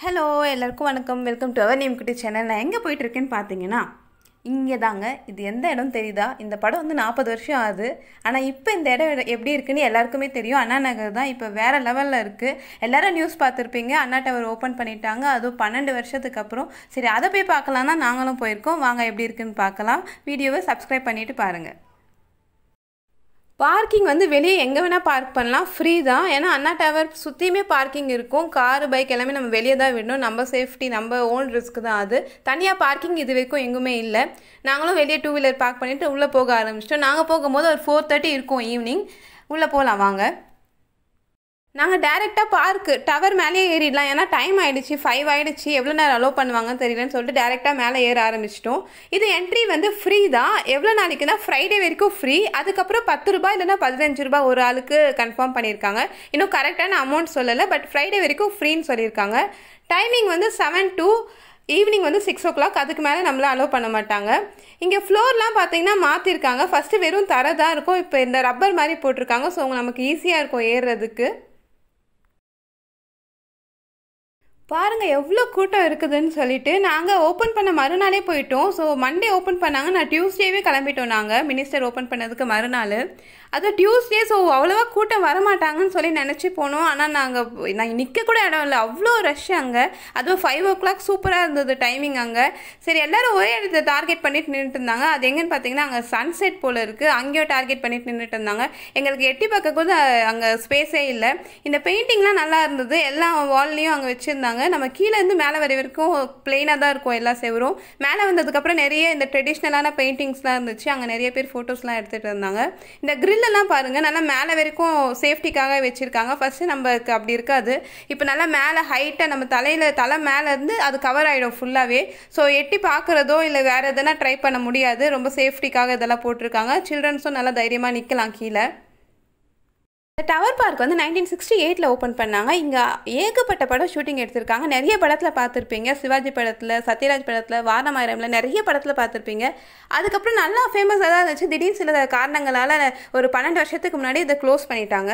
hello எல்லாருக்கும் வணக்கம் welcome to our name குட்டி சேனல் நான் எங்கே போயிட்டுருக்கேன்னு பார்த்தீங்கன்னா இங்கே தாங்க இது எந்த இடம் தெரியுதா இந்த படம் வந்து நாற்பது வருஷம் ஆகுது ஆனால் இப்போ இந்த இடம் எப்படி இருக்குன்னு எல்லாருக்குமே தெரியும் அண்ணா நகர் தான் இப்போ வேறு லெவலில் இருக்குது எல்லாரும் நியூஸ் பார்த்துருப்பீங்க அண்ணா டவர் ஓப்பன் பண்ணிட்டாங்க அதுவும் பன்னெண்டு வருஷத்துக்கு அப்புறம் சரி அதை போய் பார்க்கலாம் தான் நாங்களும் போயிருக்கோம் வாங்க எப்படி இருக்குன்னு பார்க்கலாம் வீடியோவை சப்ஸ்கிரைப் பண்ணிவிட்டு பாருங்கள் பார்க்கிங் வந்து வெளியே எங்கே வேணால் பார்க் பண்ணலாம் ஃப்ரீ தான் ஏன்னா அண்ணா டவர் சுற்றியுமே பார்க்கிங் இருக்கும் கார் பைக் எல்லாமே நம்ம வெளியே தான் விடணும் நம்ம சேஃப்டி நம்ம ஓன் ரிஸ்க் தான் அது தனியாக பார்க்கிங் இது வரைக்கும் எங்குமே இல்லை நாங்களும் வெளியே டூ வீலர் பார்க் பண்ணிவிட்டு உள்ளே போக ஆரம்பிச்சிட்டோம் நாங்கள் போகும்போது ஒரு ஃபோர் தேர்ட்டி இருக்கும் ஈவினிங் உள்ளே போகலாம் வாங்க நாங்கள் டேரெக்டாக பார்க்கு டவர் மேலேயே ஏறிடலாம் ஏன்னா டைம் ஆகிடுச்சு ஃபைவ் ஆகிடுச்சு எவ்வளோ நேரம் அலோவ் பண்ணுவாங்கன்னு தெரியலன்னு சொல்லிட்டு டேரெக்டாக மேலே ஏற ஆரம்பிச்சிட்டோம் இது என்ட்ரி வந்து ஃப்ரீ தான் எவ்வளோ நாளைக்குன்னா ஃப்ரைடே வரைக்கும் ஃப்ரீ அதுக்கப்புறம் பத்து ரூபாய் இல்லைன்னா பதினஞ்சு ரூபாய் ஒரு ஆளுக்கு கன்ஃபார்ம் பண்ணியிருக்காங்க இன்னும் கரெக்டான அமௌண்ட் சொல்லலை பட் ஃப்ரைடே வரைக்கும் ஃப்ரீன்னு சொல்லியிருக்காங்க டைமிங் வந்து செவன் டூ ஈவினிங் வந்து சிக்ஸ் ஓ கிளாக் அதுக்கு மேலே நம்மள அலோவ் பண்ண மாட்டாங்க இங்கே ஃப்ளோர்லாம் பார்த்தீங்கன்னா மாற்றிருக்காங்க ஃபஸ்ட்டு வெறும் தரை தான் இருக்கும் இப்போ இந்த ரப்பர் மாதிரி போட்டிருக்காங்க ஸோ நமக்கு ஈஸியாக இருக்கும் ஏறுறதுக்கு பாருங்க எவ்வளோ கூட்டம் இருக்குதுன்னு சொல்லிட்டு நாங்கள் ஓப்பன் பண்ண மறுநாளே போயிட்டோம் ஸோ மண்டே ஓப்பன் பண்ணாங்க நான் டியூஸ்டேவே கிளம்பிட்டோம் நாங்கள் மினிஸ்டர் ஓப்பன் பண்ணதுக்கு மறுநாள் அது டியூஸ்டே ஸோ அவ்வளோவா கூட்டம் வரமாட்டாங்கன்னு சொல்லி நினச்சி போனோம் ஆனால் நாங்கள் நாங்கள் நிற்க கூட இடம் இல்லை அவ்வளோ ரஷ் அங்கே அதுவும் ஃபைவ் ஓ கிளாக் சூப்பராக இருந்தது டைமிங் அங்கே சரி எல்லாரும் ஒரே இடத்த டார்கெட் பண்ணிட்டு நின்றுட்டு இருந்தாங்க அது எங்கன்னு பார்த்தீங்கன்னா அங்கே சன்செட் போல் இருக்குது அங்கேயும் டார்கெட் பண்ணிட்டு நின்றுட்டு இருந்தாங்க எங்களுக்கு எட்டி பார்க்க கூட அங்கே ஸ்பேஸே இல்லை இந்த பெயிண்டிங்லாம் நல்லா இருந்தது எல்லா வால்லையும் அங்கே வச்சுருந்தாங்க நம்ம கீழே இருந்து மேலே வர வரைக்கும் பிளெயினாக தான் இருக்கும் எல்லா செவரும் மேலே வந்ததுக்கப்புறம் நிறைய இந்த ட்ரெடிஷ்னலான பெயிண்டிங்ஸ்லாம் இருந்துச்சு அங்கே நிறைய பேர் ஃபோட்டோஸ்லாம் எடுத்துகிட்டு இருந்தாங்க இந்த கிரில்லெல்லாம் பாருங்கள் நல்லா மேலே வரைக்கும் சேஃப்டிக்காக வச்சுருக்காங்க ஃபஸ்ட்டு நம்மளுக்கு அப்படி இருக்காது இப்போ நல்லா மேலே ஹைட்டாக நம்ம தலையில் தலை மேலே இருந்து அது கவர் ஆகிடும் ஃபுல்லாகவே ஸோ எட்டி பார்க்குறதோ இல்லை வேறு எதனா ட்ரை பண்ண முடியாது ரொம்ப சேஃப்டிக்காக இதெல்லாம் போட்டிருக்காங்க சில்ட்ரன்ஸும் நல்லா தைரியமாக நிற்கலாம் கீழே இந்த டவர் பார்க் வந்து நைன்டீன் சிக்ஸ்டி எயிட்டில் ஓப்பன் பண்ணாங்க இங்கே ஏகப்பட்ட படம் ஷூட்டிங் எடுத்திருக்காங்க நிறைய படத்தில் பார்த்துருப்பீங்க சிவாஜி படத்தில் சத்யராஜ் படத்தில் வாரணமாயிரமில் நிறைய படத்தில் பார்த்துருப்பீங்க அதுக்கப்புறம் நல்லா ஃபேமஸாக தான் இருந்துச்சு திடீர்னு சில காரணங்களால் ஒரு பன்னெண்டு வருஷத்துக்கு முன்னாடி இதை க்ளோஸ் பண்ணிட்டாங்க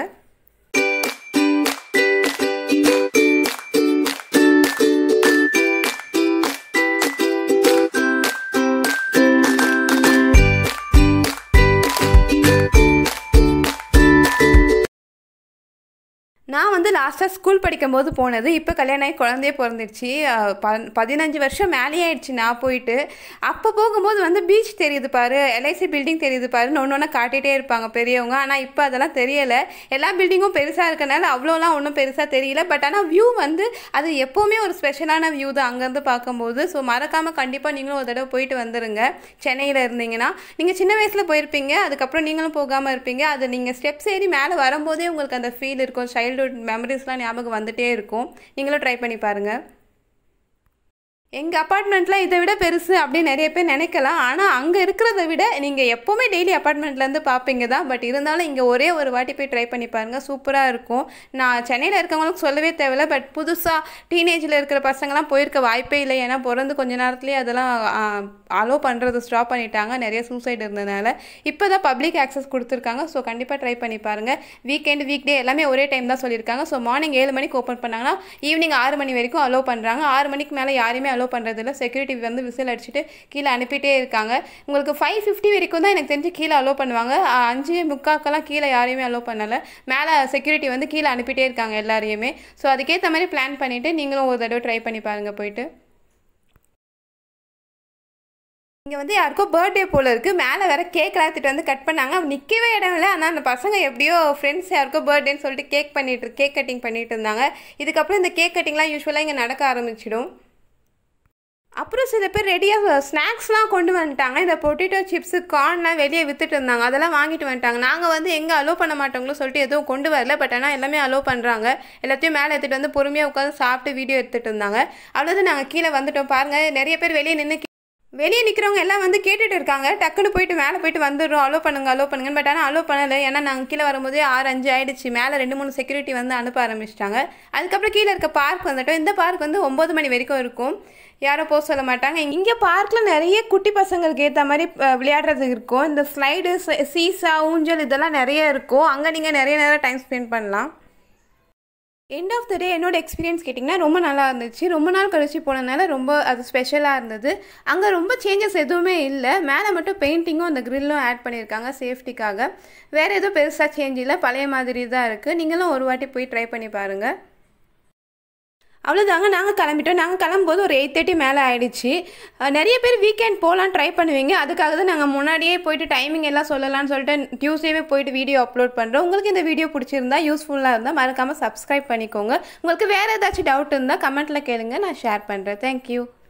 நான் வந்து லாஸ்ட்டாக ஸ்கூல் படிக்கும்போது போனது இப்போ கல்யாணம் ஆகி குழந்தைய பிறந்துடுச்சு ப பதினஞ்சு வருஷம் மேலே ஆயிடுச்சு நான் போயிட்டு அப்போ போகும்போது வந்து பீச் தெரியுது பாரு எல்ஐசி பில்டிங் தெரியுது பாருன்னு ஒன்று ஒன்று காட்டிகிட்டே இருப்பாங்க பெரியவங்க ஆனால் இப்போ அதெல்லாம் தெரியலை எல்லா பில்டிங்கும் பெருசாக இருக்கனால அவ்வளோலாம் ஒன்றும் பெருசாக தெரியல பட் ஆனால் வியூ வந்து அது எப்போவுமே ஒரு ஸ்பெஷலான வியூ தான் அங்கேருந்து பார்க்கும்போது ஸோ மறக்காமல் கண்டிப்பாக நீங்களும் ஒரு தடவை போயிட்டு வந்துடுங்க சென்னையில் இருந்தீங்கன்னா நீங்கள் சின்ன வயசில் போயிருப்பீங்க அதுக்கப்புறம் நீங்களும் போகாமல் இருப்பீங்க அது நீங்கள் ஸ்டெப்ஸ் ஏறி மேலே வரும்போதே உங்களுக்கு அந்த ஃபீல் இருக்கும் சைல்டு சைல்டுஹுட் மெமரிஸ்லாம் ஞாபகம் வந்துகிட்டே இருக்கும் நீங்களும் ட்ரை பண்ணி பாருங்கள் எங்கள் அப்பார்ட்மெண்ட்டில் இதை விட பெருசு அப்படின்னு நிறைய பேர் நினைக்கலாம் ஆனால் அங்கே இருக்கிறத விட நீங்கள் எப்போவுமே டெய்லி அப்பார்ட்மெண்ட்லேருந்து பார்ப்பீங்க தான் பட் இருந்தாலும் இங்கே ஒரே ஒரு வாட்டி போய் ட்ரை பண்ணி பாருங்கள் சூப்பராக இருக்கும் நான் சென்னையில் இருக்கவங்களுக்கு சொல்லவே தேவையில்ல பட் புதுசாக டீனேஜில் இருக்கிற பசங்களாம் போயிருக்க வாய்ப்பே இல்லை ஏன்னா பிறந்து கொஞ்ச நேரத்துலேயே அதெல்லாம் அலோவ் பண்ணுறது ஸ்டாப் பண்ணிட்டாங்க நிறைய சூசைட் இருந்ததுனால இப்போ தான் பப்ளிக் ஆக்சஸ் கொடுத்துருக்காங்க ஸோ கண்டிப்பாக ட்ரை பண்ணி பாருங்கள் வீக்கெண்ட் வீக் டே எல்லாமே ஒரே டைம் தான் சொல்லியிருக்காங்க ஸோ மார்னிங் ஏழு மணிக்கு ஓப்பன் பண்ணாங்கன்னா ஈவினிங் ஆறு மணி வரைக்கும் அலோவ் பண்ணுறாங்க ஆறு மணிக்கு மேலே யாரையுமே அலோவ் பண்ணுறதில்ல செக்யூரிட்டி வந்து விசில் அடிச்சுட்டு கீழே அனுப்பிட்டே இருக்காங்க உங்களுக்கு ஃபைவ் ஃபிஃப்டி வரைக்கும் தான் எனக்கு தெரிஞ்சு கீழே அலோவ் பண்ணுவாங்க அஞ்சு முக்காக்கெல்லாம் கீழே யாரையுமே அலோவ் பண்ணலை மேலே செக்யூரிட்டி வந்து கீழே அனுப்பிட்டே இருக்காங்க எல்லாரையுமே ஸோ அதுக்கேற்ற மாதிரி பிளான் பண்ணிவிட்டு நீங்களும் ஒரு தடவை ட்ரை பண்ணி பாருங்கள் போயிட்டு இங்கே வந்து யாருக்கோ பர்த்டே போல் இருக்குது மேலே வேறு கேக் எடுத்துகிட்டு வந்து கட் பண்ணாங்க நிற்கவே இடம் இல்லை ஆனால் அந்த பசங்க எப்படியோ ஃப்ரெண்ட்ஸ் யாருக்கோ பர்த்டேன்னு சொல்லிட்டு கேக் பண்ணிட்டு கேக் கட்டிங் பண்ணிட்டு இருந்தாங்க இதுக்கப்புறம் இந்த கேக் கட்டிங்லாம் யூஸ்வலாக இங்கே நடக்க ஆரம்பிச்சிடும் அப்புறம் சில பேர் ரெடியாக ஸ்நாக்ஸ்லாம் கொண்டு வந்துட்டாங்க இந்த பொட்டேட்டோ சிப்ஸு கார்ன்லாம் வெளியே விற்றுட்டு இருந்தாங்க அதெல்லாம் வாங்கிட்டு வந்துட்டாங்க நாங்கள் வந்து எங்கே அலோவ் பண்ண மாட்டோங்களோ சொல்லிட்டு எதுவும் கொண்டு வரல பட் ஆனால் எல்லாமே அலோவ் பண்ணுறாங்க எல்லாத்தையும் மேலே எடுத்துகிட்டு வந்து பொறுமையாக உட்காந்து சாப்பிட்டு வீடியோ எடுத்துகிட்டு இருந்தாங்க அவ்வளோதான் நாங்கள் கீழே வந்துட்டோம் பாருங்கள் நிறைய பேர் வெளியே நின்று வெளியே நிற்கிறவங்க எல்லாம் வந்து கேட்டுட்டு இருக்காங்க டக்குன்னு போயிட்டு மேலே போயிட்டு வந்துடுறோம் அலோவ் பண்ணுங்க அலோவ் பண்ணுங்கன்னு பட் ஆனால் அலோவ் பண்ணலை ஏன்னா நாங்கள் கீழே வரும்போதே ஆறு அஞ்சு ஆயிடுச்சு மேலே ரெண்டு மூணு செக்யூரிட்டி வந்து அனுப்ப ஆரம்பிச்சிட்டாங்க அதுக்கப்புறம் கீழே இருக்க பார்க் வந்துட்டோம் இந்த பார்க் வந்து ஒம்பது மணி வரைக்கும் இருக்கும் யாரும் போக சொல்ல மாட்டாங்க இங்கே பார்க்கில் நிறைய குட்டி பசங்களுக்கு ஏற்ற மாதிரி விளையாடுறது இருக்கும் இந்த ஸ்லைடு சீசா ஊஞ்சல் இதெல்லாம் நிறைய இருக்கும் அங்கே நீங்கள் நிறைய நேரம் டைம் ஸ்பெண்ட் பண்ணலாம் எண்ட் ஆஃப் த டே என்னோட எக்ஸ்பீரியன்ஸ் கேட்டிங்கன்னா ரொம்ப நல்லா இருந்துச்சு ரொம்ப நாள் கழிச்சு போனதுனால ரொம்ப அது ஸ்பெஷலாக இருந்தது அங்கே ரொம்ப சேஞ்சஸ் எதுவுமே இல்லை மேலே மட்டும் பெயிண்டிங்கும் அந்த க்ரில்லும் ஆட் பண்ணியிருக்காங்க சேஃப்டிக்காக வேறு எதுவும் பெருசாக சேஞ்ச் இல்லை பழைய மாதிரி தான் இருக்குது நீங்களும் ஒரு வாட்டி போய் ட்ரை பண்ணி பாருங்கள் அவ்வளோதாங்க நாங்கள் கிளம்பிட்டோம் நாங்கள் கிளம்பும்போது ஒரு எயிட் தேர்ட்டி மேலே ஆயிடுச்சு அஹ் நிறைய பேர் வீக்கெண்ட் போகலாம் ட்ரை பண்ணுவீங்க அதுக்காக தான் நாங்கள் முன்னாடியே போயிட்டு டைமிங் எல்லாம் சொல்லலாம்னு சொல்லிட்டு டியூஸ்டேவே போயிட்டு வீடியோ அப்லோட் பண்ணுறோம் உங்களுக்கு இந்த வீடியோ பிடிச்சிருந்தா யூஸ்ஃபுல்லாக இருந்தால் மறக்காமல் சப்ஸ்கிரைப் பண்ணிக்கோங்க உங்களுக்கு வேறு ஏதாச்சும் டவுட் இருந்தால் கமெண்ட்டில் கேளுங்க நான் ஷேர் பண்ணுறேன் தேங்க்யூ